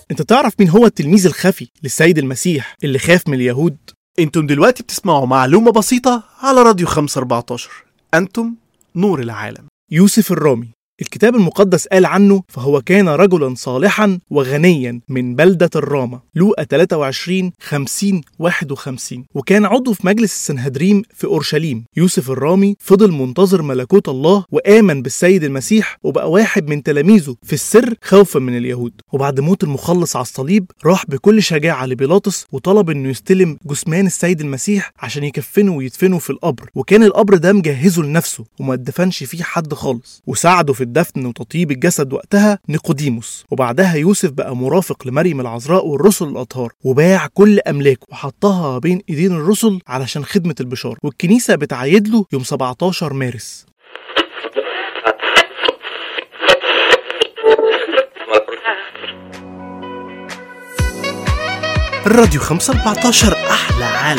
انت تعرف مين هو التلميذ الخفي للسيد المسيح اللي خاف من اليهود انتم دلوقتي بتسمعوا معلومة بسيطة على راديو 514 انتم نور العالم يوسف الرامي الكتاب المقدس قال عنه فهو كان رجلا صالحا وغنيا من بلدة الرامة لوقا 23 50 51 وكان عضو في مجلس السنهدريم في أورشليم يوسف الرامي فضل منتظر ملكوت الله وآمن بالسيد المسيح وبقى واحد من تلاميذه في السر خوفا من اليهود وبعد موت المخلص على الصليب راح بكل شجاعة لبيلاطس وطلب انه يستلم جثمان السيد المسيح عشان يكفنه ويدفنه في القبر وكان القبر ده مجهزه لنفسه وما اتدفنش فيه حد خالص وساعده في الدفن وتطيب الجسد وقتها نيقوديموس وبعدها يوسف بقى مرافق لمريم العذراء والرسل الأطهار وباع كل أملاكه وحطها بين إيدين الرسل علشان خدمة البشارة والكنيسة بتعيد له يوم 17 مارس الراديو 514 احلى عالم